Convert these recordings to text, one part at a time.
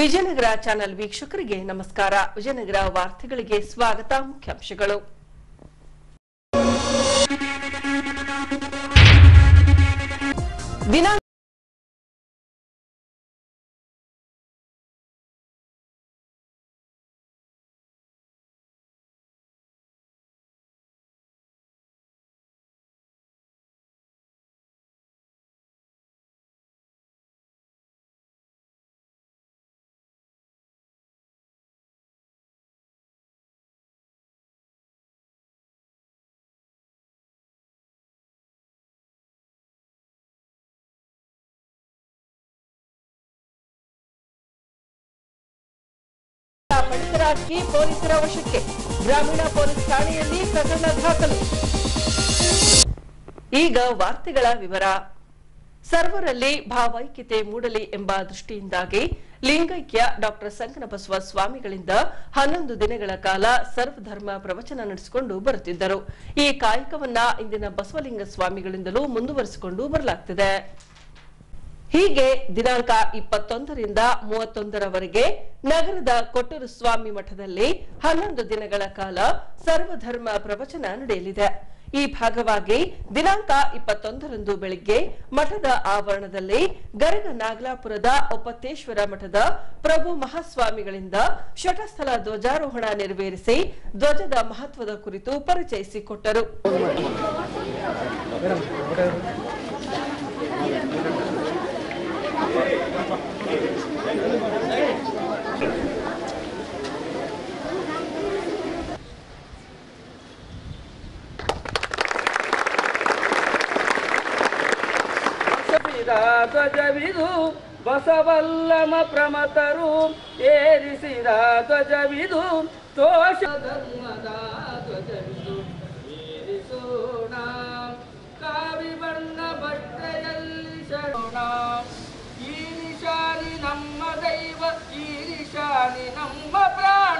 Vijayanagara channel ವೀಕ್ಷಕರಿಗೆ ನಮಸ್ಕಾರ ವಿಜಯನಗರ ವಾರ್ತೆಗಳಿಗೆ ಸ್ವಾಗತ ಮುಖ್ಯಾಂಶಗಳು ದಿನಾಂಕ ಪಡಿತರಾಜ್ಗೆ ಪೊಲೀಸರ ವಶಕ್ಕೆ ಗ್ರಾಮೀಣ ಪೊಲೀಸ್ ಠಾಣೆಯಲ್ಲಿ ಪ್ರಕರಣ ದಾಖಲು ಈಗ ವಾರ್ತೆಗಳ ವಿವರ ಸರ್ವರಲ್ಲಿ ಭಾವೈಕ್ಯತೆ ಮೂಡಲಿ ಎಂಬ ದೃಷ್ಟಿಯಿಂದಾಗಿ ಲಿಂಗೈಕ್ಯ ಡಾಕ್ಟರ್ ಸಂಕನಬಸವ ಸ್ವಾಮಿಗಳಿಂದ ಹನ್ನೊಂದು ದಿನಗಳ ಕಾಲ ಸರ್ವಧರ್ಮ ಪ್ರವಚನ ನಡೆಸಿಕೊಂಡು ಬರುತ್ತಿದ್ದರು ಈ ಕಾಯಕವನ್ನ ಇಂದಿನ ಬಸವಲಿಂಗ ಸ್ವಾಮಿಗಳಿಂದಲೂ ಮುಂದುವರಿಸಿಕೊಂಡು ಬರಲಾಗ್ತಿದೆ ಹೀಗೆ ದಿನಾಂಕ ಇಪ್ಪತ್ತೊಂದರಿಂದ ಮೂವತ್ತೊಂದರವರೆಗೆ ನಗರದ ಕೊಟ್ಟೂರು ಸ್ವಾಮಿ ಮಠದಲ್ಲಿ ಹನ್ನೊಂದು ದಿನಗಳ ಕಾಲ ಸರ್ವಧರ್ಮ ಪ್ರವಚನ ನಡೆಯಲಿದೆ ಈ ಭಾಗವಾಗಿ ದಿನಾಂಕ ಇಪ್ಪತ್ತೊಂದರಂದು ಬೆಳಿಗ್ಗೆ ಮಠದ ಆವರಣದಲ್ಲಿ ಗರಗ ನಾಗಲಾಪುರದ ಒಪ್ಪತ್ತೇಶ್ವರ ಮಠದ ಪ್ರಭು ಮಹಾಸ್ವಾಮಿಗಳಿಂದ ಶಟಸ್ಥಲ ಧ್ವಜಾರೋಹಣ ನೆರವೇರಿಸಿ ಧ್ವಜದ ಮಹತ್ವದ ಕುರಿತು ಪರಿಚಯಿಸಿಕೊಟ್ಟರು ಧ್ವಜವಿದು ಬಸವಲ್ಲಮ ಪ್ರಮತರು ಏರಿಸಿದ ಧ್ವಜವಿದು ತೋಷ ಧರ್ಮದ ಧ್ವಜವಿದು ಏರಿಸೋಣ ಕಾವಿ ಬಣ್ಣ ಬಟ್ಟೆಯಲ್ಲಿ ಶರಣ ಈ ನಿಶಾನಿ ನಮ್ಮ ದೈವ ಈ ನಿಶಾನಿ ನಮ್ಮ ಪ್ರಾಣ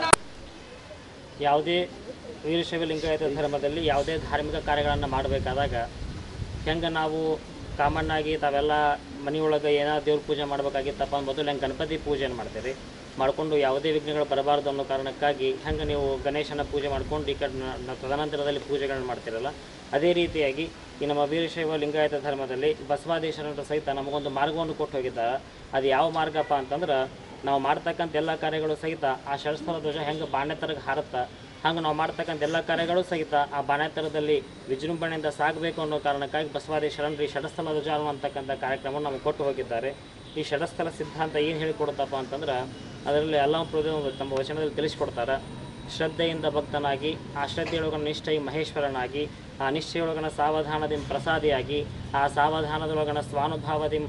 ಯಾವುದೇ ವೀರಶೈವ ಲಿಂಗಾಯತ ಧರ್ಮದಲ್ಲಿ ಯಾವುದೇ ಧಾರ್ಮಿಕ ಕಾರ್ಯಗಳನ್ನು ಮಾಡಬೇಕಾದಾಗ ಹೆಂಗೆ ನಾವು ಕಾಮನ್ ಆಗಿ ತಾವೆಲ್ಲ ಮನೆಯೊಳಗೆ ಏನಾದ್ರು ದೇವ್ರ ಪೂಜೆ ಮಾಡಬೇಕಾಗಿತ್ತಪ್ಪ ಮೊದಲು ಹೆಂಗೆ ಗಣಪತಿ ಪೂಜೆಯನ್ನು ಮಾಡ್ತೀರಿ ಮಾಡಿಕೊಂಡು ಯಾವುದೇ ವಿಘ್ನಗಳು ಬರಬಾರ್ದು ಅನ್ನೋ ಕಾರಣಕ್ಕಾಗಿ ಹೆಂಗೆ ನೀವು ಗಣೇಶನ ಪೂಜೆ ಮಾಡ್ಕೊಂಡು ಈ ಕಡೆ ನ- ನ- ತದನಂತರದಲ್ಲಿ ಪೂಜೆಗಳನ್ನ ಮಾಡ್ತಿರಲ್ಲ ಅದೇ ರೀತಿಯಾಗಿ ಈ ನಮ್ಮ ವೀರಶೈವ ಲಿಂಗಾಯತ ಧರ್ಮದಲ್ಲಿ ಬಸವಾದೇಶ್ವರರ ಸಹಿತ ನಮಗೊಂದು ಮಾರ್ಗವನ್ನು ಕೊಟ್ಟು ಹೋಗಿದ್ದಾರೆ ಅದು ಯಾವ ಮಾರ್ಗಪ್ಪ ಅಂತಂದ್ರೆ ನಾವು ಮಾಡ್ತಕ್ಕಂಥ ಎಲ್ಲ ಕಾರ್ಯಗಳು ಸಹಿತ ಆ ಶರಸ್ಥಲ ಧ್ವಜ ಹೆಂಗೆ ಬಾಣ್ಯತರಗೆ ಹಾರುತ್ತಾ ಹಂಗೆ ನಾವು ಮಾಡ್ತಕ್ಕಂಥ ಎಲ್ಲ ಕಾರ್ಯಗಳು ಸಹಿತ ಆ ಬಾಣ್ಯತರದಲ್ಲಿ ವಿಜೃಂಭಣೆಯಿಂದ ಸಾಗಬೇಕು ಅನ್ನೋ ಕಾರಣಕ್ಕಾಗಿ ಬಸವಾದಿ ಶರಣರಿ ಷಡಸ್ಥಲ ಧ್ವಜ ಅನ್ನುವಂತಕ್ಕಂಥ ಕಾರ್ಯಕ್ರಮವನ್ನು ನಮಗೆ ಕೊಟ್ಟು ಹೋಗಿದ್ದಾರೆ ಈ ಷಡಸ್ಥಲ ಸಿದ್ಧಾಂತ ಏನು ಹೇಳಿಕೊಡುತ್ತಪ್ಪ ಅಂತಂದ್ರೆ ಅದರಲ್ಲಿ ಎಲ್ಲ ತಮ್ಮ ವಚನದಲ್ಲಿ ತಿಳಿಸ್ಕೊಡ್ತಾರೆ ಶ್ರದ್ಧೆಯಿಂದ ಭಕ್ತನಾಗಿ ಆ ಶ್ರದ್ಧೆಯೊಳಗನ ನಿಷ್ಠೆಯ ಮಹೇಶ್ವರನಾಗಿ ಆ ನಿಷ್ಠೆಯೊಳಗನ ಸಾವಧಾನದಿಂದ ಪ್ರಸಾದಿಯಾಗಿ ಆ ಸಾವಧಾನದೊಳಗನ ಸ್ವಾನುಭಾವದಿಂದ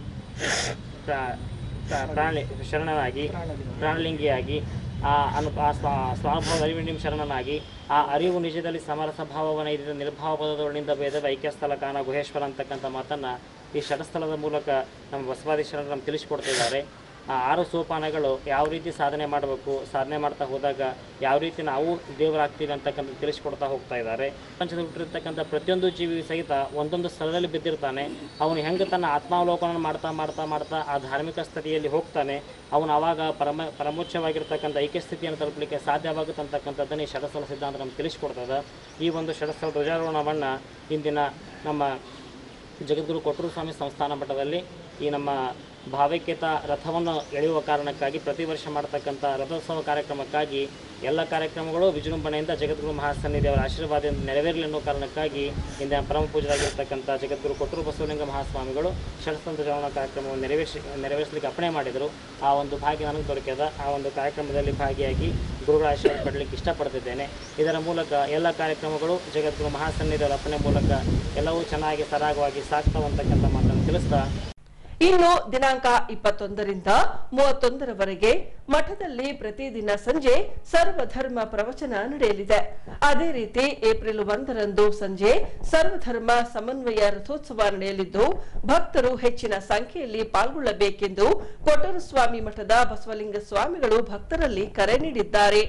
ಪ್ರಾ- ಪ್ರಾ- ಪ್ರಾಣಿ ಶರಣನಾಗಿ ಪ್ರಾಣಲಿಂಗಿಯಾಗಿ ಆ ಅನು ಆ ಸ್ವ ಸ್ವಾನುಭವ ಅರಿವು ನಿಮ್ಮ ಶರಣನಾಗಿ ಆ ಅರಿವು ನಿಜದಲ್ಲಿ ಸಮರಸ ಭಾವವನ್ನು ಇದ್ದ ನಿರ್ಭಾವ ಪದದೊಳಗಿಂದ ಭೇದವ ಐಕ್ಯಸ್ಥಲ ಕಾನ ಗುಹೇಶ್ವರ ಅಂತಕ್ಕಂಥ ಮಾತನ್ನು ಈ ಷಟಸ್ಥಲದ ಮೂಲಕ ನಮ್ಮ ಬಸವಾದಿ ಶರಣರು ನಮ್ಗೆ ತಿಳಿಸ್ಕೊಡ್ತಿದ್ದಾರೆ ಆ ಆರು ಸೋಪಾನಗಳು ಯಾವ ರೀತಿ ಸಾಧನೆ ಮಾಡಬೇಕು ಸಾಧನೆ ಮಾಡ್ತಾ ಹೋದಾಗ ಯಾವ ರೀತಿ ನಾವು ದೇವರಾಗ್ತೀವಿ ಅಂತಕ್ಕಂಥ ತಿಳಿಸ್ಕೊಡ್ತಾ ಹೋಗ್ತಾ ಇದ್ದಾರೆ ಪ್ರಪಂಚದಲ್ಲಿ ಹುಟ್ಟಿರ್ತಕ್ಕಂಥ ಪ್ರತಿಯೊಂದು ಜೀವಿ ಸಹಿತ ಒಂದೊಂದು ಸ್ಥಳದಲ್ಲಿ ಬಿದ್ದಿರ್ತಾನೆ ಅವನು ಹೆಂಗೆ ತನ್ನ ಆತ್ಮಾವಲೋಕನ ಮಾಡ್ತಾ ಮಾಡ್ತಾ ಮಾಡ್ತಾ ಆ ಧಾರ್ಮಿಕ ಸ್ಥಿತಿಯಲ್ಲಿ ಹೋಗ್ತಾನೆ ಅವನು ಆವಾಗ ಪರಮ ಪರಮೋಚ್ಚವಾಗಿರ್ತಕ್ಕಂಥ ಐಕ್ಯ ಸ್ಥಿತಿಯನ್ನು ತಲುಪಲಿಕ್ಕೆ ಸಾಧ್ಯವಾಗುತ್ತೆ ಅಂತಕ್ಕಂಥದ್ದನ್ನು ಈ ಷಡಸ್ಥಲ ಸಿದ್ಧಾಂತ ನಮ್ಗೆ ತಿಳಿಸ್ಕೊಡ್ತದೆ ಈ ಒಂದು ಷಡಸ್ಥಲ ಧ್ವಜಾರೋಹಣವನ್ನು ಇಂದಿನ ನಮ್ಮ ಜಗದ್ಗುರು ಕೊಟ್ಟೂರು ಸ್ವಾಮಿ ಸಂಸ್ಥಾನ ಮಠದಲ್ಲಿ ಈ ನಮ್ಮ ಭಾವೈಕ್ಯತ ರಥವನ್ನು ಎಳೆಯುವ ಕಾರಣಕ್ಕಾಗಿ ಪ್ರತಿ ವರ್ಷ ಮಾಡತಕ್ಕಂಥ ರಥೋತ್ಸವ ಕಾರ್ಯಕ್ರಮಕ್ಕಾಗಿ ಎಲ್ಲ ಕಾರ್ಯಕ್ರಮಗಳು ವಿಜೃಂಭಣೆಯಿಂದ ಜಗದ್ಗುರು ಮಹಾಸನ್ನಿಧಿಯವರ ಆಶೀರ್ವಾದದಿಂದ ನೆರವೇರಲಿ ಅನ್ನೋ ಕಾರಣಕ್ಕಾಗಿ ಇಂದಿನ ಪರಮ ಪೂಜೆಯಾಗಿರ್ತಕ್ಕಂಥ ಜಗದ್ಗುರು ಕೊಟ್ಟೂರು ಬಸವಲಿಂಗ ಮಹಾಸ್ವಾಮಿಗಳು ಷಡಸ್ಥಂತ ಜವನ ಕಾರ್ಯಕ್ರಮವನ್ನು ನೆರವೇರಿಸಿ ನೆರವೇರಿಸಲಿಕ್ಕೆ ಅಪ್ಪಣೆ ಮಾಡಿದರು ಆ ಒಂದು ಭಾಗ್ಯ ನನಗೆ ದೊರಕಿದ ಆ ಒಂದು ಕಾರ್ಯಕ್ರಮದಲ್ಲಿ ಭಾಗಿಯಾಗಿ ಗುರುಗಳ ಆಶೀರ್ವಾದ ಪಡಲಿಕ್ಕೆ ಇಷ್ಟಪಡ್ತಿದ್ದೇನೆ ಇದರ ಮೂಲಕ ಎಲ್ಲ ಕಾರ್ಯಕ್ರಮಗಳು ಜಗದ್ಗುರು ಮಹಾಸನ್ನಿಧಿಯವರ ಅಪ್ಪಣೆ ಮೂಲಕ ಎಲ್ಲವೂ ಚೆನ್ನಾಗಿ ಸರಾಗವಾಗಿ ಸಾಗ್ತಾವಂತಕ್ಕಂಥ ಮಾತನ್ನು ತಿಳಿಸ್ತಾ ಇನ್ನು ದಿನಾಂಕ ಇಪ್ಪತ್ತೊಂದರಿಂದ ಮೂವತ್ತೊಂದರವರೆಗೆ ಮಠದಲ್ಲಿ ಪ್ರತಿದಿನ ಸಂಜೆ ಸರ್ವಧರ್ಮ ಪ್ರವಚನ ನಡೆಯಲಿದೆ ಅದೇ ರೀತಿ ಏಪ್ರಿಲ್ ಒಂದರಂದು ಸಂಜೆ ಸರ್ವಧರ್ಮ ಸಮನ್ವಯ ರಥೋತ್ಸವ ನಡೆಯಲಿದ್ದು ಭಕ್ತರು ಹೆಚ್ಚಿನ ಸಂಖ್ಯೆಯಲ್ಲಿ ಪಾಲ್ಗೊಳ್ಳಬೇಕೆಂದು ಕೊಟ್ಟೂರು ಸ್ವಾಮಿ ಮಠದ ಬಸವಲಿಂಗ ಸ್ವಾಮಿಗಳು ಭಕ್ತರಲ್ಲಿ ಕರೆ ನೀಡಿದ್ದಾರೆ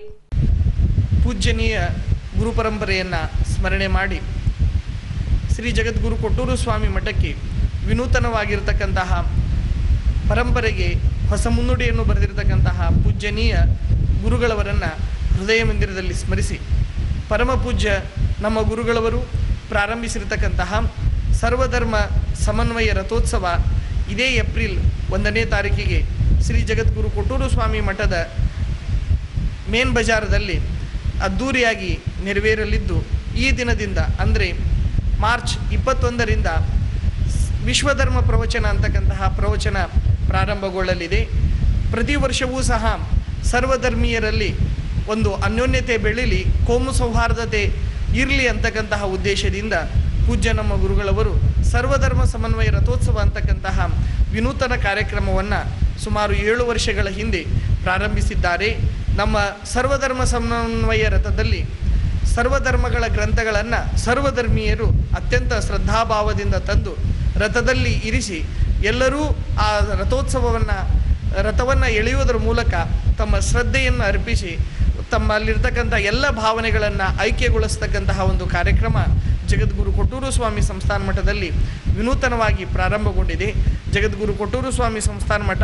ಪೂಜ್ಯನೀಯ ಗುರು ಪರಂಪರೆಯನ್ನು ಸ್ಮರಣೆ ಮಾಡಿ ಶ್ರೀ ಜಗದ್ಗುರು ಕೊಟ್ಟೂರು ಸ್ವಾಮಿ ಮಠಕ್ಕೆ ವಿನೂತನವಾಗಿರ್ತಕ್ಕಂತಹ ಪರಂಪರೆಗೆ ಹೊಸ ಮುನ್ನುಡಿಯನ್ನು ಬರೆದಿರತಕ್ಕಂತಹ ಪೂಜ್ಯನೀಯ ಗುರುಗಳವರನ್ನು ಹೃದಯ ಮಂದಿರದಲ್ಲಿ ಸ್ಮರಿಸಿ ಪರಮ ಪೂಜ್ಯ ನಮ್ಮ ಗುರುಗಳವರು ಪ್ರಾರಂಭಿಸಿರತಕ್ಕಂತಹ ಸರ್ವಧರ್ಮ ಸಮನ್ವಯ ರಥೋತ್ಸವ ಇದೇ ಏಪ್ರಿಲ್ ಒಂದನೇ ತಾರೀಕಿಗೆ ಶ್ರೀ ಜಗದ್ಗುರು ಕೊಟ್ಟೂರು ಸ್ವಾಮಿ ಮಠದ ಮೇನ್ ಬಜಾರದಲ್ಲಿ ಅದ್ಧೂರಿಯಾಗಿ ನೆರವೇರಲಿದ್ದು ಈ ದಿನದಿಂದ ಅಂದರೆ ಮಾರ್ಚ್ ಇಪ್ಪತ್ತೊಂದರಿಂದ ಸ್- ವಿಶ್ವಧರ್ಮ ಪ್ರವಚನ ಅಂತಕ್ಕಂತಹ ಪ್ರವಚನ ಪ್ರಾರಂಭಗೊಳ್ಳಲಿದೆ ಪ್ರತಿ ವರ್ಷವೂ ಸಹ ಸರ್ವಧರ್ಮೀಯರಲ್ಲಿ ಒಂದು ಅನ್ಯೋನ್ಯತೆ ಬೆಳೀಲಿ ಕೋಮು ಸೌಹಾರ್ದತೆ ಇರಲಿ ಅಂತಕ್ಕಂತಹ ಉದ್ದೇಶದಿಂದ ಪೂಜ್ಯ ನಮ್ಮ ಗುರುಗಳವರು ಸರ್ವಧರ್ಮ ಸಮನ್ವಯ ರಥೋತ್ಸವ ಅಂತಕ್ಕಂತಹ ವಿನೂತನ ಕಾರ್ಯಕ್ರಮವನ್ನು ಸುಮಾರು ಏಳು ವರ್ಷಗಳ ಹಿಂದೆ ಪ್ರಾರಂಭಿಸಿದ್ದಾರೆ ನಮ್ಮ ಸರ್ವಧರ್ಮ ಸಮನ್ವಯ ರಥದಲ್ಲಿ ಸರ್ವಧರ್ಮಗಳ ಗ್ರಂಥಗಳನ್ನು ಸರ್ವಧರ್ಮೀಯರು ಅತ್ಯಂತ ಶ್ರದ್ಧಾಭಾವದಿಂದ ತಂದು ರಥದಲ್ಲಿ ಇರಿಸಿ ಎಲ್ಲರೂ ಆ ರಥೋತ್ಸವವನ್ನು ರಥವನ್ನು ಎಳೆಯುವುದರ ಮೂಲಕ ತಮ್ಮ ಶ್ರದ್ಧೆಯನ್ನು ಅರ್ಪಿಸಿ ತಮ್ಮಲ್ಲಿರ್ತಕ್ಕಂಥ ಎಲ್ಲ ಭಾವನೆಗಳನ್ನು ಐಕ್ಯಗೊಳಿಸ್ತಕ್ಕಂತಹ ಒಂದು ಕಾರ್ಯಕ್ರಮ ಜಗದ್ಗುರು ಕೊಟ್ಟೂರು ಸ್ವಾಮಿ ಸಂಸ್ಥಾನ ಮಠದಲ್ಲಿ ವಿನೂತನವಾಗಿ ಪ್ರಾರಂಭಗೊಂಡಿದೆ ಜಗದ್ಗುರು ಕೊಟ್ಟೂರು ಸ್ವಾಮಿ ಸಂಸ್ಥಾನ ಮಠ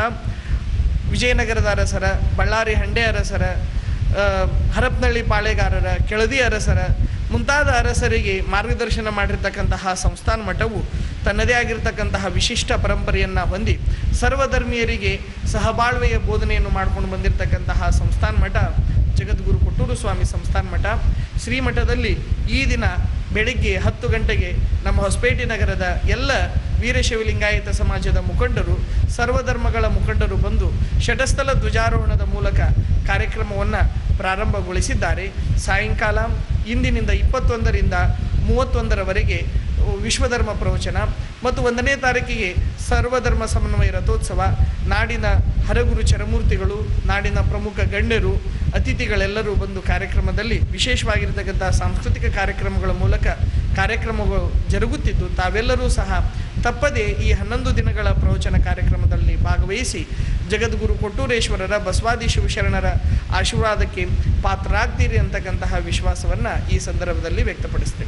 ವಿಜಯನಗರದ ಅರಸರ ಬಳ್ಳಾರಿ ಹಂಡೆ ಅರಸರ ಆ, ಹರಪನಹಳ್ಳಿ ಪಾಳೆಗಾರರ ಕೆಳದಿ ಅರಸರ ಮುಂತಾದ ಅರಸರಿಗೆ ಮಾರ್ಗದರ್ಶನ ಮಾಡಿರ್ತಕ್ಕಂತಹ ಸಂಸ್ಥಾನ ಮಠವು ತನ್ನದೇ ಆಗಿರ್ತಕ್ಕಂತಹ ವಿಶಿಷ್ಟ ಪರಂಪರೆಯನ್ನು ಹೊಂದಿ ಸರ್ವಧರ್ಮೀಯರಿಗೆ ಸಹಬಾಳ್ವೆಯ ಬೋಧನೆಯನ್ನು ಮಾಡ್ಕೊಂಡು ಬಂದಿರತಕ್ಕಂತಹ ಸಂಸ್ಥಾನ ಮಠ ಜಗದ್ಗುರು ಕೊಟ್ಟೂರು ಸ್ವಾಮಿ ಸಂಸ್ಥಾನ ಮಠ ಶ್ರೀಮಠದಲ್ಲಿ ಈ ದಿನ ಬೆಳಿಗ್ಗೆ ಹತ್ತು ಗಂಟೆಗೆ ನಮ್ಮ ಹೊಸಪೇಟೆ ನಗರದ ಎಲ್ಲ ವೀರಶೈವ ಲಿಂಗಾಯತ ಸಮಾಜದ ಮುಖಂಡರು ಸರ್ವಧರ್ಮಗಳ ಮುಖಂಡರು ಬಂದು ಷಟಸ್ಥಲ ಧ್ವಜಾರೋಹಣದ ಮೂಲಕ ಕಾರ್ಯಕ್ರಮವನ್ನು ಪ್ರಾರಂಭಗೊಳಿಸಿದ್ದಾರೆ ಸಾಯಂಕಾಲ ಇಂದಿನಿಂದ ಇಪ್ಪತ್ತೊಂದರಿಂದ ಮೂವತ್ತೊಂದರವರೆಗೆ ವಿಶ್ವಧರ್ಮ ಪ್ರವಚನ ಮತ್ತು ಒಂದನೇ ತಾರೀಕಿಗೆ ಸರ್ವಧರ್ಮ ಸಮನ್ವಯ ರಥೋತ್ಸವ ನಾಡಿನ ಹರಗುರು ಚರಮೂರ್ತಿಗಳು ನಾಡಿನ ಪ್ರಮುಖ ಗಣ್ಯರು ಅತಿಥಿಗಳೆಲ್ಲರೂ ಬಂದು ಕಾರ್ಯಕ್ರಮದಲ್ಲಿ ವಿಶೇಷವಾಗಿರ್ತಕ್ಕಂಥ ಸಾಂಸ್ಕೃತಿಕ ಕಾರ್ಯಕ್ರಮಗಳ ಮೂಲಕ ಕಾರ್ಯಕ್ರಮಗಳು ಜರುಗುತ್ತಿದ್ದು ತಾವೆಲ್ಲರೂ ಸಹ ತಪ್ಪದೆ ಈ ಹನ್ನೊಂದು ದಿನಗಳ ಪ್ರವಚನ ಕಾರ್ಯಕ್ರಮದಲ್ಲಿ ಭಾಗವಹಿಸಿ ಜಗದ್ಗುರು ಕೊಟ್ಟೂರೇಶ್ವರರ ಬಸವಾದಿ ಶಿವಶರಣರ ಆಶೀರ್ವಾದಕ್ಕೆ ಪಾತ್ರರಾಗ್ತೀರಿ ಅಂತಕ್ಕಂತಹ ವಿಶ್ವಾಸವನ್ನು ಈ ಸಂದರ್ಭದಲ್ಲಿ ವ್ಯಕ್ತಪಡಿಸ್ತೇವೆ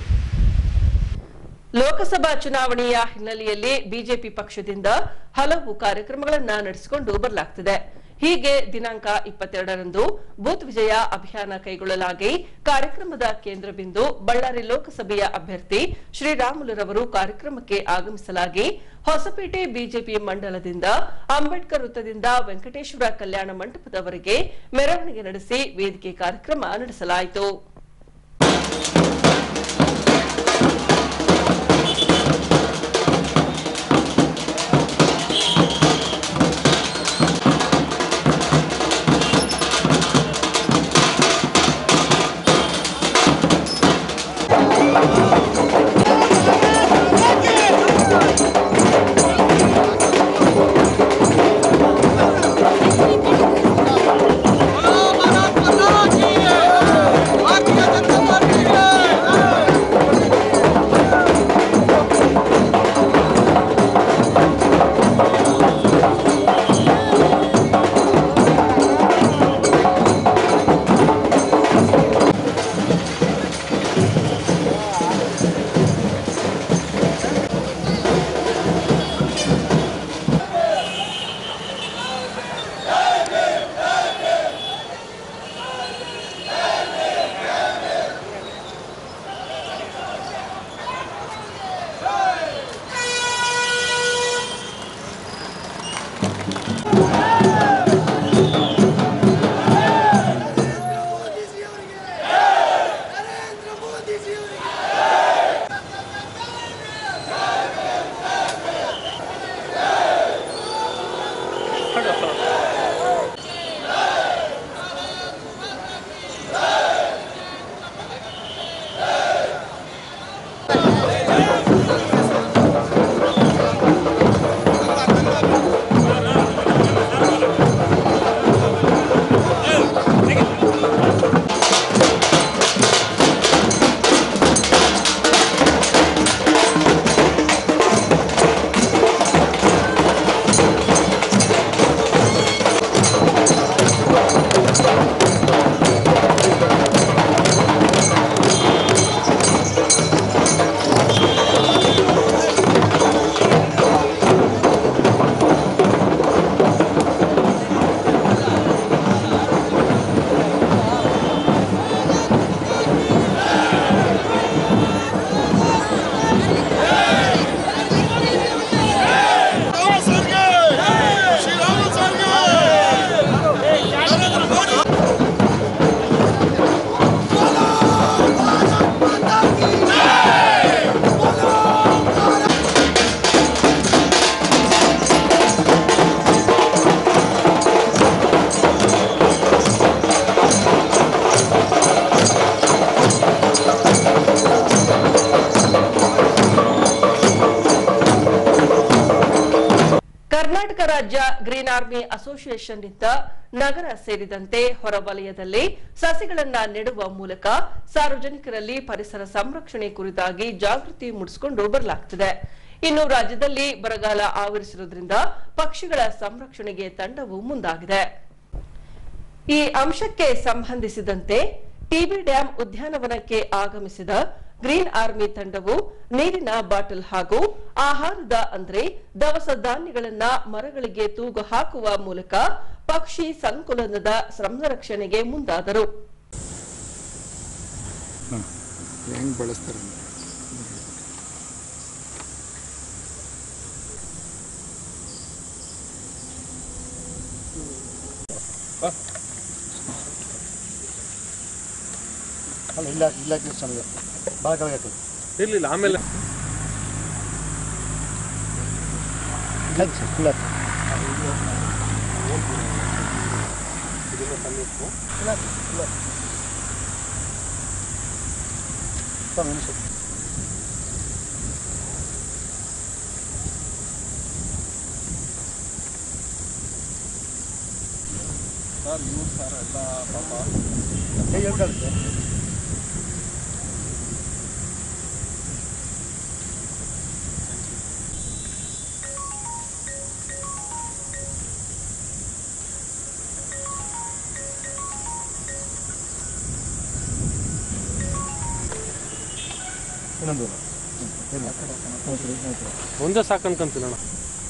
ಲೋಕಸಭಾ ಚುನಾವಣೆಯ ಹಿನ್ನೆಲೆಯಲ್ಲಿ ಬಿಜೆಪಿ ಪಕ್ಷದಿಂದ ಹಲವು ಕಾರ್ಯಕ್ರಮಗಳನ್ನ ನಡೆಸಿಕೊಂಡು ಬರಲಾಗ್ತಿದೆ ಹೀಗೆ ದಿನಾಂಕ ಇಪ್ಪತ್ತೆರಡರಂದು ಬೂತ್ ವಿಜಯ ಅಭಿಯಾನ ಕೈಗೊಳ್ಳಲಾಗಿ ಕಾರ್ಯಕ್ರಮದ ಕೇಂದ್ರ ಬಿಂದು ಬಳ್ಳಾರಿ ಲೋಕಸಭೆಯ ಅಭ್ಯರ್ಥಿ ಶ್ರೀರಾಮುಲುರವರು ಕಾರ್ಯಕ್ರಮಕ್ಕೆ ಆಗಮಿಸಲಾಗಿ ಹೊಸಪೇಟೆ ಬಿಜೆಪಿ ಮಂಡಲದಿಂದ ಅಂಬೇಡ್ಕರ್ ವೃತ್ತದಿಂದ ವೆಂಕಟೇಶ್ವರ ಕಲ್ಯಾಣ ಮಂಟಪದವರೆಗೆ ಮೆರವಣಿಗೆ ನಡೆಸಿ ವೇದಿಕೆ ಕಾರ್ಯಕ್ರಮ ನಡೆಸಲಾಯಿತು भारत माता की जय! भारतीय ಕರ್ನಾಟಕ ರಾಜ್ಯ ಗ್ರೀನ್ ಆರ್ಮಿ ಅಸೋಸಿಯೇಷನ್ನಿಂದ ನಗರ ಸೇರಿದಂತೆ ಹೊರವಲಯದಲ್ಲಿ ಸಸಿಗಳನ್ನ ನೆಡುವ ಮೂಲಕ ಸಾರ್ವಜನಿಕರಲ್ಲಿ ಪರಿಸರ ಸಂರಕ್ಷಣೆ ಕುರಿತಾಗಿ ಜಾಗೃತಿ ಮೂಡಿಸಿಕೊಂಡು ಬರಲಾಗ್ತಿದೆ ಇನ್ನು ರಾಜ್ಯದಲ್ಲಿ ಬರಗಾಲ ಆವರಿಸಿರುವುದರಿಂದ ಪಕ್ಷಿಗಳ ಸಂರಕ್ಷಣೆಗೆ ತಂಡವು ಮುಂದಾಗಿದೆ ಈ ಅಂಶಕ್ಕೆ ಸಂಬಂಧಿಸಿದಂತೆ ಟಿಬಿ ಡ್ಯಾಂ ಉದ್ಯಾನವನಕ್ಕೆ ಆಗಮಿಸಿದ ಗ್ರೀನ್ ಆರ್ಮಿ ತಂಡವು ನೀರಿನ ಬಾಟಲ್ ಹಾಗೂ ಆಹಾರದ ಅಂದ್ರೆ ದವಸ ಧಾನ್ಯಗಳನ್ನ ಮರಗಳಿಗೆ ತೂಗು ಹಾಕುವ ಮೂಲಕ ಪಕ್ಷಿ ಸಂಕುಲನದ ಸಂರಕ್ಷಣೆಗೆ ಮುಂದಾದರು ಹೆಂಗೆ ಬಳಸ್ತಾರೆ ಅಂತ. ಅಲ್ಲ ಇಲ್ಲ ಇಲ್ಲ ಚೆನ್ನಾಗಿದೆ ಭಾಳ ಕೆಳಗೆ ಹಾಕೋದು ಇರ್ಲಿಲ್ಲ ಆಮೇಲೆ ಹಾಕಿ ಸರ್ ಫುಲ್ ಹಾಕಿ ಸ್ವಾಮಿ, ಒಂದು ಸ್ವಲ್ಪ. ಕೈ ಎಳ್ಕೊಳ್ಳಿ ಸರ್. ಇನ್ನೊಂದು ಹ್ಮ್, ಇಲ್ಲ. ಹ್ಮ್, ಸರಿ, ಆಯ್ತು. ಒಂದೇ ಸಾಕನ್ಕಂತೀನಿ ಅಣ್ಣ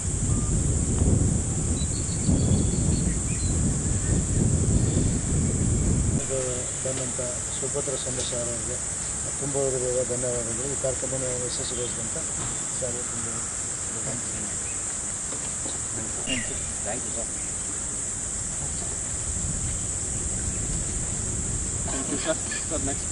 ಇದು ಬಂದಂಥ ಸುಭದ್ರ ಸಂದೇಶ ಅವರಿಗೆ ತುಂಬ ಹೃದಯದ ಧನ್ಯವಾದಗಳು ಈ ಕಾರ್ಯಕ್ರಮವನ್ನು ಯಶಸ್ವಿಗೊಳಿಸಿದಂಥ ಸರ್ ತುಂಬ ಸರ್ ನೆಕ್ಸ್ಟ್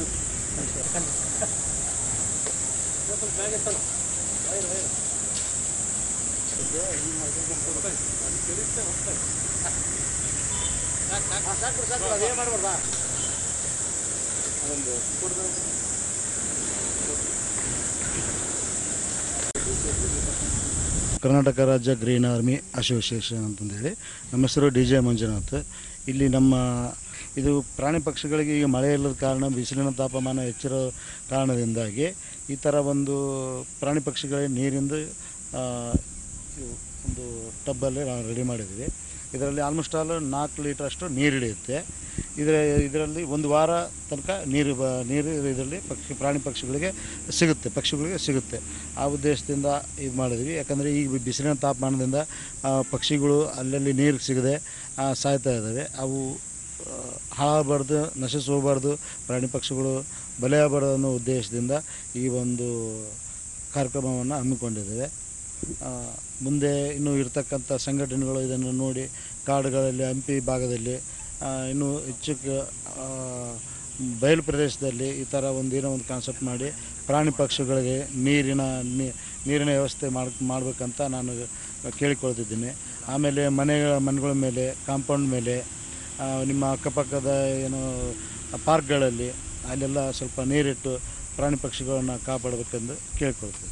ಕರ್ನಾಟಕ ರಾಜ್ಯ ಗ್ರೀನ್ ಆರ್ಮಿ ಅಸೋಸಿಯೇಷನ್ ಅಂತಂದೇಳಿ ನಮ್ಮ ಹೆಸರು ಡಿ ಜೆ ಮಂಜುನಾಥ್ ಇಲ್ಲಿ ನಮ್ಮ ಇದು ಪ್ರಾಣಿ ಪಕ್ಷಿಗಳಿಗೆ ಈಗ ಮಳೆ ಇಲ್ಲದ ಕಾರಣ ಬಿಸಿಲಿನ ತಾಪಮಾನ ಹೆಚ್ಚಿರೋ ಕಾರಣದಿಂದಾಗಿ ಈ ಥರ ಒಂದು ಪ್ರಾಣಿ ಪಕ್ಷಿಗಳಿಗೆ ನೀರಿಂದ ಆ, ಇವು ಒಂದು ಟಬ್ಬಲ್ಲಿ ನಾವು ರೆಡಿ ಮಾಡಿದ್ವಿ ಇದರಲ್ಲಿ ಆಲ್ಮೋಸ್ಟ್ ಆಲ್ ನಾಲ್ಕು ಲೀಟ್ರಷ್ಟು ನೀರು ಹಿಡಿಯುತ್ತೆ ಇದರ ಇದರಲ್ಲಿ ಒಂದು ವಾರ ತನಕ ನೀರು ಬ ನೀರು ಇದರಲ್ಲಿ ಪಕ್ಷಿ ಪ್ರಾಣಿ ಪಕ್ಷಿಗಳಿಗೆ ಸಿಗುತ್ತೆ ಪಕ್ಷಿಗಳಿಗೆ ಸಿಗುತ್ತೆ ಆ ಉದ್ದೇಶದಿಂದ ಇದು ಮಾಡಿದ್ವಿ ಯಾಕಂದರೆ ಈಗ ಬಿಸಿಲಿನ ತಾಪಮಾನದಿಂದ ಆ, ಪಕ್ಷಿಗಳು ಅಲ್ಲಲ್ಲಿ ನೀರು ಸಿಗದೆ ಆ, ಸಾಯ್ತಾ ಇದ್ದಾವೆ ಅವು ಆ, ಹಾಳಾಗಬಾರ್ದು ನಶಿಸಿ ಹೋಗಬಾರ್ದು ಪ್ರಾಣಿ ಪಕ್ಷಿಗಳು ಬಲಿಯಾಗಬಾರ್ದು ಅನ್ನೋ ಉದ್ದೇಶದಿಂದ ಈ ಒಂದು ಕಾರ್ಯಕ್ರಮವನ್ನು ಹಮ್ಮಿಕೊಂಡಿದ್ದೇವೆ ಆ, ಮುಂದೆ ಇನ್ನೂ ಇರ್ತಕ್ಕಂಥ ಸಂಘಟನೆಗಳು ಇದನ್ನು ನೋಡಿ ಕಾಡುಗಳಲ್ಲಿ ಹಂಪಿ ಭಾಗದಲ್ಲಿ ಆ, ಇನ್ನೂ ಹೆಚ್ಚು ಕ- ಆ, ಬಯಲು ಪ್ರದೇಶದಲ್ಲಿ ಈ ಥರ ಒಂದು ಏನೋ ಒಂದು ಕಾನ್ಸೆಪ್ಟ್ ಮಾಡಿ ಪ್ರಾಣಿ ಪಕ್ಷಿಗಳಿಗೆ ನೀರಿನ ನೀ- ನೀರಿನ ವ್ಯವಸ್ಥೆ ಮಾಡ್ ಮಾಡಬೇಕಂತ ನಾನು ಕೇಳಿಕೊಳ್ತಿದ್ದೀನಿ ಆಮೇಲೆ ಮನೆಗಳ ಮನೆಗಳ ಮೇಲೆ ಕಾಂಪೌಂಡ್ ಮೇಲೆ ಆ, ನಿಮ್ಮ ಅಕ್ಕಪಕ್ಕದ ಏನು ಪಾರ್ಕ್ಗಳಲ್ಲಿ ಅಲ್ಲೆಲ್ಲ ಸ್ವಲ್ಪ ನೀರಿಟ್ಟು ಪ್ರಾಣಿ ಪಕ್ಷಿಗಳನ್ನು ಕಾಪಾಡಬೇಕೆಂದು ಕೇಳ್ಕೊಳ್ತೀನಿ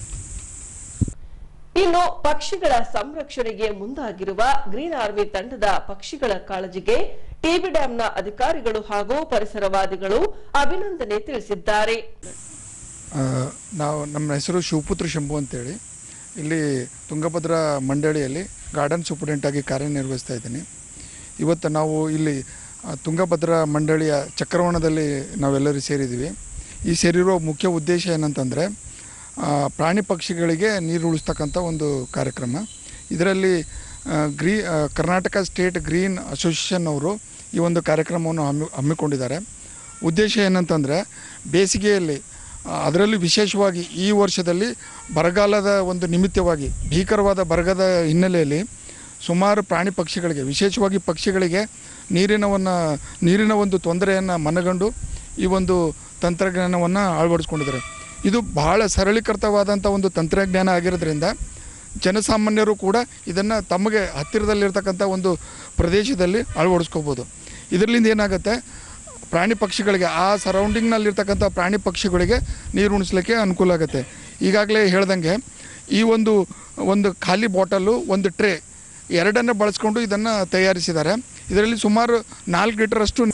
ಇನ್ನು ಪಕ್ಷಿಗಳ ಸಂರಕ್ಷಣೆಗೆ ಮುಂದಾಗಿರುವ ಗ್ರೀನ್ ಆರ್ಮಿ ತಂಡದ ಪಕ್ಷಿಗಳ ಕಾಳಜಿಗೆ ಟಿಬಿ ಡ್ಯಾಂನ ಅಧಿಕಾರಿಗಳು ಹಾಗೂ ಪರಿಸರವಾದಿಗಳು ಅಭಿನಂದನೆ ತಿಳಿಸಿದ್ದಾರೆ ಆ, ನಾವು ನಮ್ಮ ಹೆಸರು ಶಿವಪುತ್ರ ಶಂಭು ಅಂತೇಳಿ ಇಲ್ಲಿ ತುಂಗಭದ್ರಾ ಮಂಡಳಿಯಲ್ಲಿ ಗಾರ್ಡನ್ ಸೂಪರ್ಡೆಂಟ್ ಆಗಿ ಕಾರ್ಯನಿರ್ವಹಿಸ್ತಾ ಇದ್ದೀನಿ ಇವತ್ತು ನಾವು ಇಲ್ಲಿ ಆ, ತುಂಗಭದ್ರಾ ಮಂಡಳಿಯ ಚಕ್ರವಣದಲ್ಲಿ ನಾವೆಲ್ಲರೂ ಸೇರಿದ್ದೀವಿ ಈ ಸೇರಿರೋ ಮುಖ್ಯ ಉದ್ದೇಶ ಏನಂತಂದರೆ ಆ, ಪ್ರಾಣಿ ಪಕ್ಷಿಗಳಿಗೆ ನೀರು ಉಳಿಸ್ತಕ್ಕಂಥ ಒಂದು ಕಾರ್ಯಕ್ರಮ ಇದರಲ್ಲಿ ಆ, ಗ್ರೀ ಆ, ಕರ್ನಾಟಕ ಸ್ಟೇಟ್ ಗ್ರೀನ್ ಅಸೋಸಿಯೇಷನ್ ಅವರು ಈ ಒಂದು ಕಾರ್ಯಕ್ರಮವನ್ನು ಹಮ್ಮಿ ಹಮ್ಮಿಕೊಂಡಿದ್ದಾರೆ ಉದ್ದೇಶ ಏನಂತಂದರೆ ಬೇಸಿಗೆಯಲ್ಲಿ ಆ, ಅದರಲ್ಲಿ ವಿಶೇಷವಾಗಿ ಈ ವರ್ಷದಲ್ಲಿ ಬರಗಾಲದ ಒಂದು ನಿಮಿತ್ತವಾಗಿ ಭೀಕರವಾದ ಬರಗಾಲದ ಹಿನ್ನೆಲೆಯಲ್ಲಿ ಸುಮಾರು ಪ್ರಾಣಿ ಪಕ್ಷಿಗಳಿಗೆ ವಿಶೇಷವಾಗಿ ಪಕ್ಷಿಗಳಿಗೆ ನೀರಿನವನ್ನು ನೀರಿನ ಒಂದು ತೊಂದರೆಯನ್ನು ಮನಗಂಡು ಈ ಒಂದು ತಂತ್ರಜ್ಞಾನವನ್ನು ಅಳವಡಿಸ್ಕೊಂಡಿದ್ದಾರೆ ಇದು ಬಹಳ ಸರಳೀಕೃತವಾದಂಥ ಒಂದು ತಂತ್ರಜ್ಞಾನ ಆಗಿರೋದ್ರಿಂದ ಜನಸಾಮಾನ್ಯರು ಕೂಡ ಇದನ್ನು ತಮಗೆ ಹತ್ತಿರದಲ್ಲಿರ್ತಕ್ಕಂಥ ಒಂದು ಪ್ರದೇಶದಲ್ಲಿ ಅಳವಡಿಸ್ಕೋಬೋದು ಇದರಿಂದ ಏನಾಗುತ್ತೆ ಪ್ರಾಣಿ ಪಕ್ಷಿಗಳಿಗೆ ಆ ಸರೌಂಡಿಂಗ್ನಲ್ಲಿರ್ತಕ್ಕಂಥ ಪ್ರಾಣಿ ಪಕ್ಷಿಗಳಿಗೆ ನೀರು ಉಣಿಸ್ಲಿಕ್ಕೆ ಅನುಕೂಲ ಆಗುತ್ತೆ ಈಗಾಗಲೇ ಹೇಳ್ದಂಗೆ ಈ ಒಂದು ಒಂದು ಖಾಲಿ ಬಾಟಲು ಒಂದು ಟ್ರೇ ಎರಡನ್ನು ಬಳಸ್ಕೊಂಡು ಇದನ್ನು ತಯಾರಿಸಿದ್ದಾರೆ ಇದರಲ್ಲಿ ಸುಮಾರು ನಾಲ್ಕು ಲೀಟರಷ್ಟು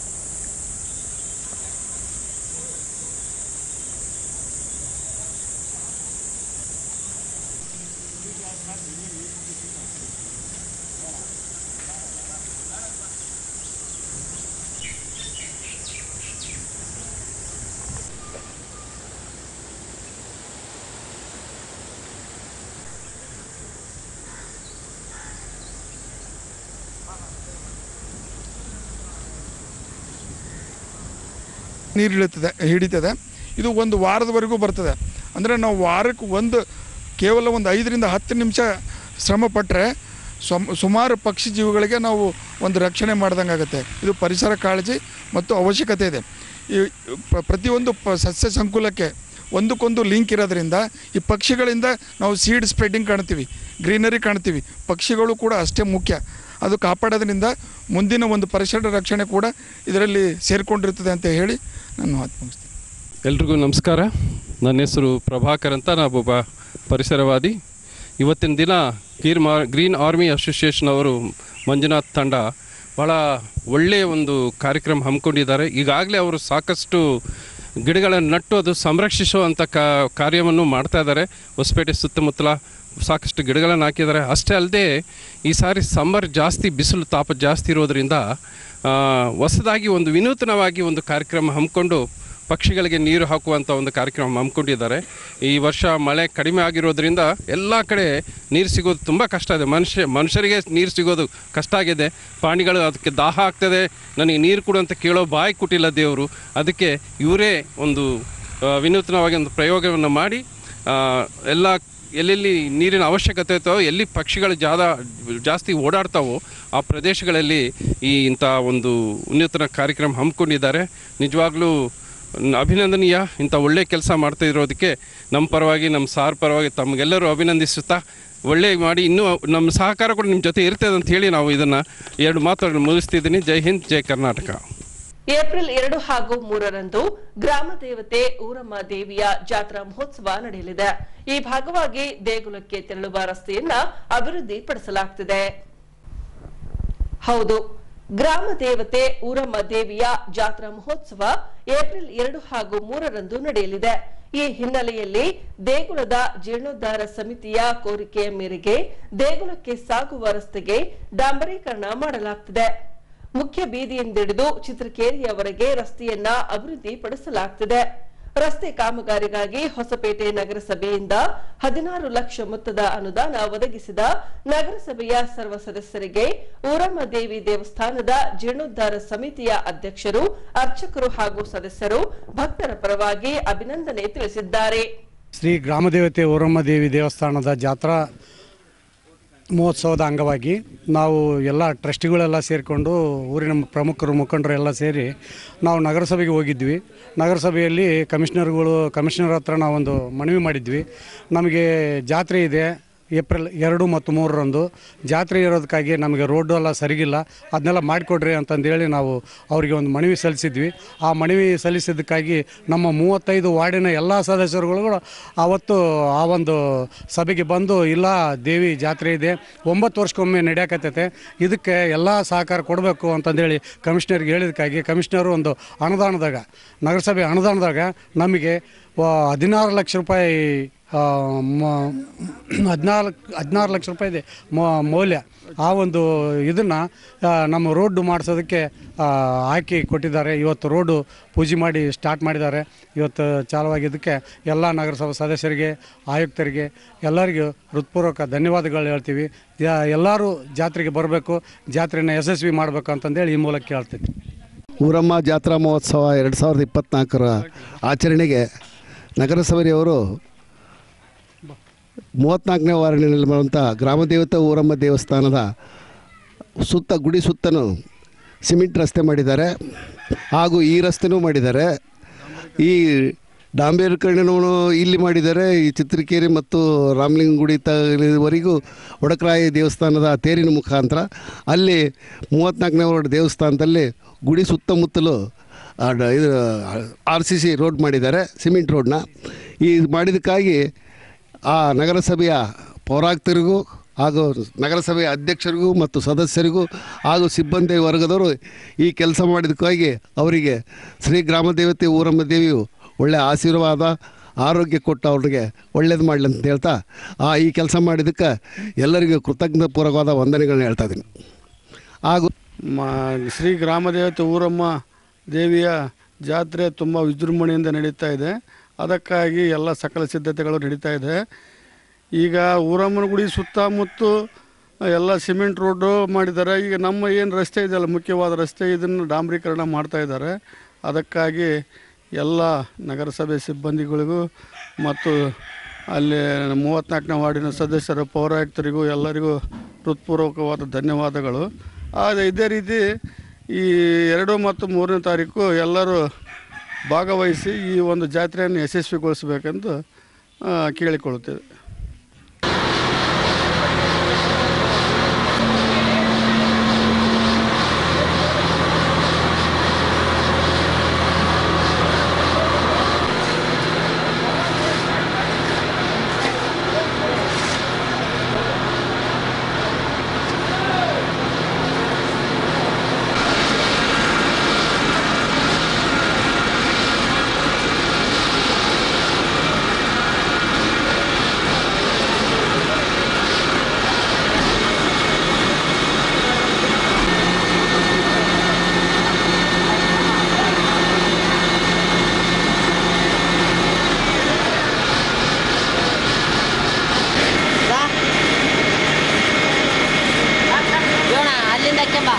ನೀರು ಇಳುತ್ತದೆ ಹಿಡಿತದೆ ಇದು ಒಂದು ವಾರದವರೆಗೂ ಬರ್ತದೆ ಅಂದರೆ ನಾವು ವಾರಕ್ಕೆ ಒಂದು ಕೇವಲ ಒಂದು ಐದರಿಂದ ಹತ್ತು ನಿಮಿಷ ಶ್ರಮ ಪಟ್ಟರೆ ಸುಮಾರು ಪಕ್ಷಿ ಜೀವಿಗಳಿಗೆ ನಾವು ಒಂದು ರಕ್ಷಣೆ ಮಾಡ್ದಂಗೆ ಆಗುತ್ತೆ ಇದು ಪರಿಸರ ಕಾಳಜಿ ಮತ್ತು ಅವಶ್ಯಕತೆ ಇದೆ ಈ ಪ- ಪ್ರತಿಯೊಂದು ಪ ಸಸ್ಯ ಸಂಕುಲಕ್ಕೆ ಒಂದಕ್ಕೊಂದು ಲಿಂಕ್ ಇರೋದ್ರಿಂದ ಈ ಪಕ್ಷಿಗಳಿಂದ ನಾವು ಸೀಡ್ ಸ್ಪ್ರೆಡ್ಡಿಂಗ್ ಕಾಣ್ತೀವಿ ಗ್ರೀನರಿ ಕಾಣ್ತೀವಿ ಪಕ್ಷಿಗಳು ಕೂಡ ಅಷ್ಟೇ ಮುಖ್ಯ ಅದು ಕಾಪಾಡೋದ್ರಿಂದ ಮುಂದಿನ ಒಂದು ಪರಿಸರ ರಕ್ಷಣೆ ಕೂಡ ಇದರಲ್ಲಿ ಸೇರಿಕೊಂಡಿರ್ತದೆ ಅಂತ ಹೇಳಿ ನಾನು ಮಾತು ಮುಗಿಸ್ತೀನಿ ಎಲ್ರಿಗೂ ನಮಸ್ಕಾರ ನನ್ನ ಹೆಸರು ಪ್ರಭಾಕರ್ ಅಂತ ನಾನೊಬ್ಬ ಪರಿಸರವಾದಿ ಇವತ್ತಿನ ದಿನ ಗ್ರೀನ್ ಮಾ ಗ್ರೀನ್ ಆರ್ಮಿ ಅಸೋಸಿಯೇಷನ್ ಅವರು ಮಂಜುನಾಥ್ ತಂಡ ಭಾಳ ಒಳ್ಳೆಯ ಒಂದು ಕಾರ್ಯಕ್ರಮ ಹಮ್ಮಿಕೊಂಡಿದ್ದಾರೆ ಈಗಾಗಲೇ ಅವರು ಸಾಕಷ್ಟು ಗಿಡಗಳನ್ನು ನಟ್ಟು ಅದು ಸಂರಕ್ಷಿಸುವಂಥ ಕಾ ಕಾರ್ಯವನ್ನು ಮಾಡ್ತಾ ಇದ್ದಾರೆ ಹೊಸಪೇಟೆ ಸುತ್ತಮುತ್ತಲ ಸಾಕಷ್ಟು ಗಿಡಗಳನ್ನು ಹಾಕಿದ್ದಾರೆ ಅಷ್ಟೇ ಅಲ್ಲದೆ ಈ ಸಾರಿ ಸಮ್ಮರ್ ಜಾಸ್ತಿ ಬಿಸಿಲು ತಾಪ ಜಾಸ್ತಿ ಇರೋದರಿಂದ ಆ, ಹೊಸದಾಗಿ ಒಂದು ವಿನೂತನವಾಗಿ ಒಂದು ಕಾರ್ಯಕ್ರಮ ಹಮ್ಮಿಕೊಂಡು ಪಕ್ಷಿಗಳಿಗೆ ನೀರು ಹಾಕುವಂಥ ಒಂದು ಕಾರ್ಯಕ್ರಮ ಹಮ್ಮಿಕೊಂಡಿದ್ದಾರೆ ಈ ವರ್ಷ ಮಳೆ ಕಡಿಮೆ ಆಗಿರೋದ್ರಿಂದ ಎಲ್ಲ ಕಡೆ ನೀರು ಸಿಗೋದು ತುಂಬ ಕಷ್ಟ ಇದೆ ಮನುಷ್ಯ ಮನುಷ್ಯರಿಗೆ ನೀರು ಸಿಗೋದು ಕಷ್ಟ ಆಗಿದೆ ಪ್ರಾಣಿಗಳು ಅದಕ್ಕೆ ದಾಹ ಆಗ್ತದೆ ನನಗೆ ನೀರು ಕೊಡು ಅಂತ ಕೇಳೋ ಬಾಯಿ ಕೊಟ್ಟಿಲ್ಲ ದೇವರು ಅದಕ್ಕೆ ಇವರೇ ಒಂದು ಆ, ವಿನೂತನವಾಗಿ ಒಂದು ಪ್ರಯೋಗವನ್ನು ಮಾಡಿ ಆ, ಎಲ್ಲ ಎಲ್ಲೆಲ್ಲಿ ನೀರಿನ ಅವಶ್ಯಕತೆ ಇರ್ತಾವೋ ಎಲ್ಲಿ ಪಕ್ಷಿಗಳು ಜಾದ ಜಾಸ್ತಿ ಓಡಾಡ್ತಾವೋ ಆ ಪ್ರದೇಶಗಳಲ್ಲಿ ಈ ಇಂಥ ಒಂದು ವಿನೂತನ ಕಾರ್ಯಕ್ರಮ ಹಮ್ಮಿಕೊಂಡಿದ್ದಾರೆ ನಿಜವಾಗ್ಲೂ ನ- ಅಭಿನಂದನೀಯ ಇಂಥ ಒಳ್ಳೆಯ ಕೆಲಸ ಮಾಡ್ತಾ ಇರೋದಕ್ಕೆ ನಮ್ಮ ಪರವಾಗಿ ನಮ್ಮ ಸಾರ್ ಪರವಾಗಿ ತಮಗೆಲ್ಲರೂ ಅಭಿನಂದಿಸುತ್ತಾ ಒಳ್ಳೆ ಮಾಡಿ ಇನ್ನೂ ನಮ್ಮ ಸಹಕಾರ ಕೂಡ ನಿಮ್ಮ ಜೊತೆ ಇರ್ತದೆ ಅಂತ ಹೇಳಿ ನಾವು ಇದನ್ನು ಎರಡು ಮಾತುಗಳನ್ನು ಮುಗಿಸ್ತಿದ್ದೀನಿ ಜೈ ಹಿಂದ್ ಜೈ ಕರ್ನಾಟಕ ಏಪ್ರಿಲ್ ಎರಡು ಹಾಗೂ ಮೂರರಂದು ಗ್ರಾಮ ದೇವತೆ ಊರಮ್ಮ ದೇವಿಯ ಜಾತ್ರಾ ಮಹೋತ್ಸವ ನಡೆಯಲಿದೆ ಈ ಭಾಗವಾಗಿ ದೇಗುಲಕ್ಕೆ ತೆರಳುವ ರಸ್ತೆಯನ್ನ ಅಭಿವೃದ್ಧಿಪಡಿಸಲಾಗುತ್ತಿದೆ ಹೌದು ಗ್ರಾಮ ದೇವತೆ ಊರಮ್ಮ ದೇವಿಯ ಜಾತ್ರಾ ಮಹೋತ್ಸವ ಏಪ್ರಿಲ್ ಎರಡು ಹಾಗೂ ಮೂರರಂದು ನಡೆಯಲಿದೆ ಈ ಹಿನ್ನೆಲೆಯಲ್ಲಿ ದೇಗುಲದ ಜೀರ್ಣೋದ್ಧಾರ ಸಮಿತಿಯ ಕೋರಿಕೆಯ ಮೇರೆಗೆ ದೇಗುಲಕ್ಕೆ ಸಾಗುವ ರಸ್ತೆಗೆ ಡಾಂಬರೀಕರಣ ಮಾಡಲಾಗುತ್ತಿದೆ ಮುಖ್ಯ ಬೀದಿಯಿಂದಿಡಿದು ಚಿತ್ರಕೇರಿಯವರೆಗೆ ರಸ್ತೆಯನ್ನ ಅಭಿವೃದ್ಧಿಪಡಿಸಲಾಗುತ್ತಿದೆ ರಸ್ತೆ ಕಾಮಗಾರಿಗಾಗಿ ಹೊಸಪೇಟೆ ನಗರಸಭೆಯಿಂದ ಹದಿನಾರು ಲಕ್ಷ ಮೊತ್ತದ ಅನುದಾನ ಒದಗಿಸಿದ ನಗರಸಭೆಯ ಸರ್ವ ಸದಸ್ಯರಿಗೆ ಊರಮ್ಮ ದೇವಿ ದೇವಸ್ಥಾನದ ಜೀರ್ಣೋದ್ಧಾರ ಸಮಿತಿಯ ಅಧ್ಯಕ್ಷರು ಅರ್ಚಕರು ಹಾಗೂ ಸದಸ್ಯರು ಭಕ್ತರ ಪರವಾಗಿ ಅಭಿನಂದನೆ ತಿಳಿಸಿದ್ದಾರೆ ಶ್ರೀ ಗ್ರಾಮದೇವತೆ ಊರಮ್ಮ ದೇವಿ ದೇವಸ್ಥಾನದ ಜಾತ್ರಾ ಮಹೋತ್ಸವದ ಅಂಗವಾಗಿ ನಾವು ಎಲ್ಲ ಟ್ರಸ್ಟಿಗಳೆಲ್ಲ ಸೇರಿಕೊಂಡು ಊರಿನ ಪ್ರಮುಖರು ಮುಖಂಡರು ಎಲ್ಲ ಸೇರಿ ನಾವು ನಗರಸಭೆಗೆ ಹೋಗಿದ್ವಿ ನಗರಸಭೆಯಲ್ಲಿ ಕಮಿಷನರ್ಗಳು ಕಮಿಷನರ್ ಹತ್ರ ನಾವೊಂದು ಮನವಿ ಮಾಡಿದ್ವಿ ನಮಗೆ ಜಾತ್ರೆ ಇದೆ ಏಪ್ರಿಲ್ ಎರಡು ಮತ್ತು ಮೂರರಂದು ಜಾತ್ರೆ ಇರೋದಕ್ಕಾಗಿ ನಮಗೆ ರೋಡು ಎಲ್ಲ ಸರಿಗಿಲ್ಲ ಅದನ್ನೆಲ್ಲ ಮಾಡಿಕೊಡ್ರಿ ಅಂತಂದೇಳಿ ನಾವು ಅವರಿಗೆ ಒಂದು ಮನವಿ ಸಲ್ಲಿಸಿದ್ವಿ ಆ ಮನವಿ ಸಲ್ಲಿಸಿದ್ದಕ್ಕಾಗಿ ನಮ್ಮ ಮೂವತ್ತೈದು ವಾರ್ಡಿನ ಎಲ್ಲ ಸದಸ್ಯರುಗಳು ಕೂಡ ಆವತ್ತು ಆ ಒಂದು ಸಭೆಗೆ ಬಂದು ಇಲ್ಲ ದೇವಿ ಜಾತ್ರೆ ಇದೆ ಒಂಬತ್ತು ವರ್ಷಕ್ಕೊಮ್ಮೆ ನಡೆಯಕತ್ತೈತೆ ಇದಕ್ಕೆ ಎಲ್ಲ ಸಹಕಾರ ಕೊಡಬೇಕು ಅಂತಂದೇಳಿ ಕಮಿಷನರ್ಗೆ ಹೇಳಿದಕ್ಕಾಗಿ ಕಮಿಷನರು ಒಂದು ಅನುದಾನದಾಗ ನಗರಸಭೆ ಅನುದಾನದಾಗ ನಮಗೆ ವ- ಹದಿನಾರು ಲಕ್ಷ ರೂಪಾಯಿ ಆ, ಮ- ಹದಿನಾಲ್ಕು ಹದಿನಾರು ಲಕ್ಷ ರೂಪಾಯಿ ಇದೆ ಮೌ- ಮೌಲ್ಯ ಆ ಒಂದು ಇದನ್ನು ನಮ್ಮ ರೋಡ್ ಮಾಡಿಸೋದಕ್ಕೆ ಆ, ಹಾಕಿ ಕೊಟ್ಟಿದ್ದಾರೆ ಇವತ್ತು ರೋಡು ಪೂಜೆ ಮಾಡಿ ಸ್ಟಾರ್ಟ್ ಮಾಡಿದ್ದಾರೆ ಇವತ್ತು ಚಾಲುವಾಗಿದ್ದಕ್ಕೆ ಎಲ್ಲ ನಗರಸಭಾ ಸದಸ್ಯರಿಗೆ ಆಯುಕ್ತರಿಗೆ ಎಲ್ಲರಿಗೂ ಹೃತ್ಪೂರ್ವಕ ಧನ್ಯವಾದಗಳು ಹೇಳ್ತೀವಿ ಯಾ- ಎಲ್ಲರೂ ಜಾತ್ರೆಗೆ ಬರಬೇಕು ಜಾತ್ರೆನ ಯಶಸ್ವಿ ಮಾಡಬೇಕು ಅಂತಂದೇಳಿ ಈ ಮೂಲಕ ಕೇಳ್ತೀನಿ ಊರಮ್ಮ ಜಾತ್ರಾ ಮಹೋತ್ಸವ ಎರಡು ಸಾವಿರದ ಇಪ್ಪತ್ತ್ನಾಲ್ಕರ ಆಚರಣೆಗೆ ನಗರಸಭೆಯವರು ಮೂವತ್ತ್ನಾಲ್ಕನೇ ವಾರ್ಡಿನಲ್ಲಿ ಬರುವಂಥ ಗ್ರಾಮದೇವತೆ ಊರಮ್ಮ ದೇವಸ್ಥಾನದ ಸುತ್ತ ಗುಡಿ ಸುತ್ತಲೂ ಸಿಮೆಂಟ್ ರಸ್ತೆ ಮಾಡಿದ್ದಾರೆ ಹಾಗೂ ಈ ರಸ್ತೆನೂ ಮಾಡಿದ್ದಾರೆ ಈ ಡಾಂಬೇರ್ಕರಣವನ್ನು ಇಲ್ಲಿ ಮಾಡಿದ್ದಾರೆ ಈ ಚಿತ್ರಕೇರಿ ಮತ್ತು ರಾಮಲಿಂಗಗುಡಿ ತವರೆಗೂ ಒಡಕರಾಯ ದೇವಸ್ಥಾನದ ತೇರಿನ ಮುಖಾಂತರ ಅಲ್ಲಿ ಮೂವತ್ತ್ನಾಲ್ಕನೇ ವಾರ್ಡ್ ದೇವಸ್ಥಾನದಲ್ಲಿ ಗುಡಿ ಸುತ್ತಮುತ್ತಲು ಆ ಡ- ಇದು ಆರ್ ಸಿ ಸಿ ರೋಡ್ ಮಾಡಿದ್ದಾರೆ ಸಿಮೆಂಟ್ ರೋಡ್ನ ಈ ಮಾಡಿದ್ದಕ್ಕಾಗಿ ಆ ನಗರಸಭೆಯ ಪೌರಾಯುಕ್ತರಿಗೂ ಹಾಗೂ ನಗರಸಭೆಯ ಅಧ್ಯಕ್ಷರಿಗೂ ಮತ್ತು ಸದಸ್ಯರಿಗೂ ಹಾಗೂ ಸಿಬ್ಬಂದಿ ವರ್ಗದವರು ಈ ಕೆಲಸ ಮಾಡಿದ್ದಕ್ಕಾಗಿ ಅವರಿಗೆ ಶ್ರೀ ಗ್ರಾಮದೇವತೆ ಊರಮ್ಮ ದೇವಿಯು ಒಳ್ಳೆಯ ಆಶೀರ್ವಾದ ಆರೋಗ್ಯ ಕೊಟ್ಟು ಅವ್ರಿಗೆ ಒಳ್ಳೇದು ಮಾಡಲಿ ಅಂತ ಹೇಳ್ತಾ ಆ ಈ ಕೆಲಸ ಮಾಡಿದ್ದಕ್ಕೆ ಎಲ್ಲರಿಗೂ ಕೃತಜ್ಞಪೂರ್ವಕವಾದ ವಂದನೆಗಳನ್ನ ಹೇಳ್ತಾ ಇದ್ದೀನಿ ಹಾಗೂ ಮ ಶ್ರೀ ಗ್ರಾಮದೇವತೆ ಊರಮ್ಮ ದೇವಿಯ ಜಾತ್ರೆ ತುಂಬ ವಿಜೃಂಭಣೆಯಿಂದ ನಡೀತಾ ಇದೆ ಅದಕ್ಕಾಗಿ ಎಲ್ಲ ಸಕಲ ಸಿದ್ಧತೆಗಳು ನಡೀತಾ ಇದೆ ಈಗ ಊರಮ್ಮನ ಗುಡಿ ಸುತ್ತಮುತ್ತ ಎಲ್ಲ ಸಿಮೆಂಟ್ ರೋಡು ಮಾಡಿದ್ದಾರೆ ಈಗ ನಮ್ಮ ಏನು ರಸ್ತೆ ಇದೆಯಲ್ಲ ಮುಖ್ಯವಾದ ರಸ್ತೆ ಇದನ್ನು ಡಾಂಬರೀಕರಣ ಮಾಡ್ತಾ ಇದ್ದಾರೆ ಅದಕ್ಕಾಗಿ ಎಲ್ಲ ನಗರಸಭೆ ಸಿಬ್ಬಂದಿಗಳಿಗೂ ಮತ್ತು ಅಲ್ಲಿ ಮೂವತ್ತ್ನಾಲ್ಕನೇ ವಾರ್ಡಿನ ಸದಸ್ಯರ ಪೌರಾಯುಕ್ತರಿಗೂ ಎಲ್ಲರಿಗೂ ಹೃತ್ಪೂರ್ವಕವಾದ ಧನ್ಯವಾದಗಳು ಆದರೆ ಇದೇ ರೀತಿ ಈ ಎರಡು ಮತ್ತು ಮೂರನೇ ತಾರೀಕು ಎಲ್ಲರೂ ಭಾಗವಹಿಸಿ ಈ ಒಂದು ಜಾತ್ರೆಯನ್ನು ಯಶಸ್ವಿಗೊಳಿಸಬೇಕೆಂದು ಆ, ಕೇಳಿಕೊಳ್ಳುತ್ತೇವೆ ಅಲ್ಲಿಂದ ಕೆಂಬ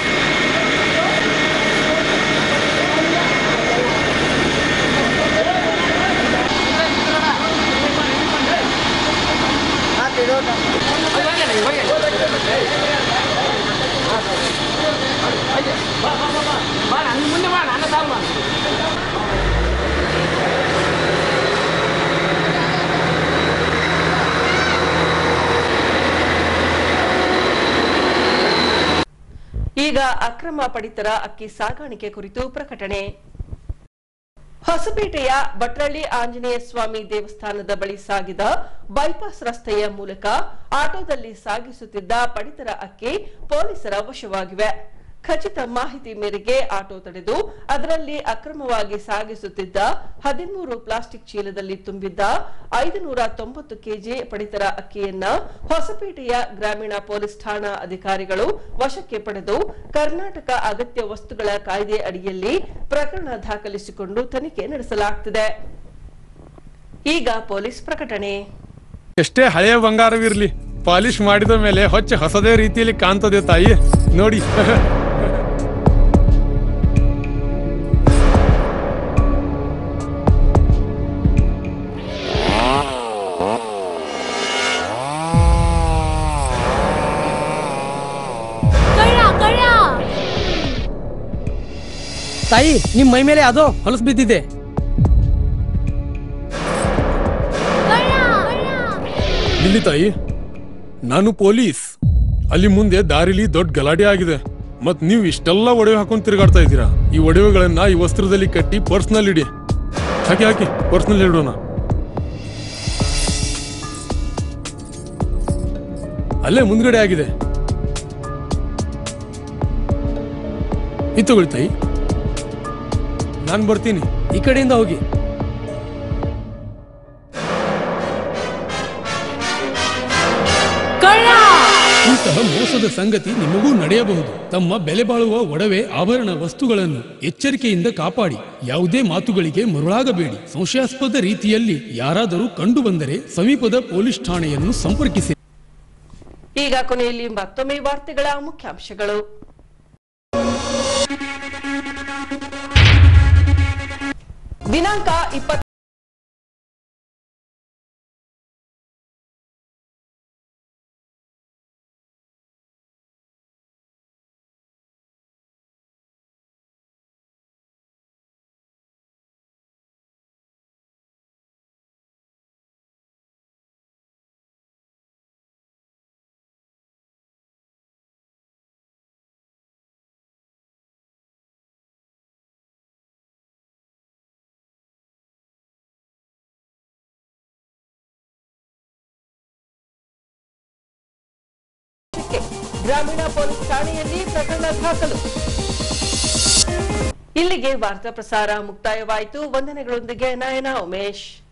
ಮುಂದೆ ಬಾ ನನ್ನ ಸಾಲ್ವ ಈಗ ಅಕ್ರಮ ಪಡಿತರ ಅಕ್ಕಿ ಸಾಗಾಣಿಕೆ ಕುರಿತು ಪ್ರಕಟಣೆ ಹೊಸಪೇಟೆಯ ಭಟ್ರಳ್ಳಿ ಆಂಜನೇಯ ಸ್ವಾಮಿ ದೇವಸ್ಥಾನದ ಬಳಿ ಸಾಗಿದ ಬೈಪಾಸ್ ರಸ್ತೆಯ ಮೂಲಕ ಆಟೋದಲ್ಲಿ ಸಾಗಿಸುತ್ತಿದ್ದ ಪಡಿತರ ಅಕ್ಕಿ ಪೊಲೀಸರ ವಶವಾಗಿವೆ ಖಚಿತ ಮಾಹಿತಿ ಮೇರೆಗೆ ಆಟೋ ತಡೆದು ಅದರಲ್ಲಿ ಅಕ್ರಮವಾಗಿ ಸಾಗಿಸುತ್ತಿದ್ದ ಹದಿಮೂರು ಪ್ಲಾಸ್ಟಿಕ್ ಚೀಲದಲ್ಲಿ ತುಂಬಿದ್ದ ಐದುನೂರ ತೊಂಬತ್ತು ಕೆಜಿ ಪಡಿತರ ಅಕ್ಕಿಯನ್ನ ಹೊಸಪೇಟೆಯ ಗ್ರಾಮೀಣ ಪೊಲೀಸ್ ಠಾಣಾ ಅಧಿಕಾರಿಗಳು ವಶಕ್ಕೆ ಪಡೆದು ಕರ್ನಾಟಕ ಅಗತ್ಯ ವಸ್ತುಗಳ ಕಾಯ್ದೆ ಅಡಿಯಲ್ಲಿ ಪ್ರಕರಣ ದಾಖಲಿಸಿಕೊಂಡು ತನಿಖೆ ನಡೆಸಲಾಗುತ್ತಿದೆ ಈಗ ಪೊಲೀಸ್ ಪ್ರಕಟಣೆ ಎಷ್ಟೇ ಹಳೆಯ ಬಂಗಾರವಿರ್ಲಿ ಪಾಲಿಶ್ ಮಾಡಿದ ಮೇಲೆ ಹೊಚ್ಚ ಹೊಸದೇ ರೀತಿಯಲ್ಲಿ ಕಾಣ್ತದೆ ತಾಯಿ ನೋಡಿ ತಾಯಿ ನಿಮ್ ಮೈ ಮೇಲೆ ಅದು ಹೊಲಸು ಬಿದ್ದಿದೆ ಇಲ್ಲಿ ತಾಯಿ ನಾನು ಪೊಲೀಸ್ ಅಲ್ಲಿ ಮುಂದೆ ದಾರಿಲಿ ದೊಡ್ಡ ಗಲಾಟೆ ಆಗಿದೆ ಮತ್ ನೀವು ಇಷ್ಟೆಲ್ಲ ಒಡವೆ ಹಾಕೊಂಡು ತಿರುಗಾಡ್ತಾ ಇದ್ದೀರಾ ಈ ಒಡವೆಗಳನ್ನ ಈ ವಸ್ತ್ರದಲ್ಲಿ ಕಟ್ಟಿ ಪರ್ಸ್ನಲ್ಲಿ ಇಡಿ ಹಾಕಿ ಹಾಕಿ ಪರ್ಸ್ನಲ್ಲಿ ಇಡೋಣ ಅಲ್ಲೇ ಮುಂದ್ಗಡೆ ಆಗಿದೆ ಇದು ತಗೊಳ್ಳಿ ತಾಯಿ ನಾನು ಬರ್ತೀನಿ ಈ ಕಡೆಯಿಂದ ಹೋಗಿ ಇಂತಹ ಮೋಸದ ಸಂಗತಿ ನಿಮಗೂ ನಡೆಯಬಹುದು ತಮ್ಮ ಬೆಲೆ ಬಾಳುವ ಒಡವೆ ಆಭರಣ ವಸ್ತುಗಳನ್ನು ಎಚ್ಚರಿಕೆಯಿಂದ ಕಾಪಾಡಿ ಯಾವುದೇ ಮಾತುಗಳಿಗೆ ಮರುಳಾಗಬೇಡಿ ಸಂಶಯಾಸ್ಪದ ರೀತಿಯಲ್ಲಿ ಯಾರಾದರೂ ಕಂಡು ಬಂದರೆ ಸಮೀಪದ ಪೊಲೀಸ್ ಠಾಣೆಯನ್ನು ಸಂಪರ್ಕಿಸಿ ಈಗ ಕೊನೆಯಲ್ಲಿ ಮತ್ತೊಮ್ಮೆ ವಾರ್ತೆಗಳ ಮುಖ್ಯಾಂಶಗಳು ದಿನಾಂಕ ಇಪ್ಪತ್ತ ತನಿಖೆ ಗ್ರಾಮೀಣ ಪೊಲೀಸ್ ಠಾಣೆಯಲ್ಲಿ ಪ್ರಕರಣ ದಾಖಲು ಇಲ್ಲಿಗೆ ವಾರ್ತಾ ಪ್ರಸಾರ ಮುಕ್ತಾಯವಾಯಿತು ವಂದನೆಗಳೊಂದಿಗೆ ನಯನ ಉಮೇಶ್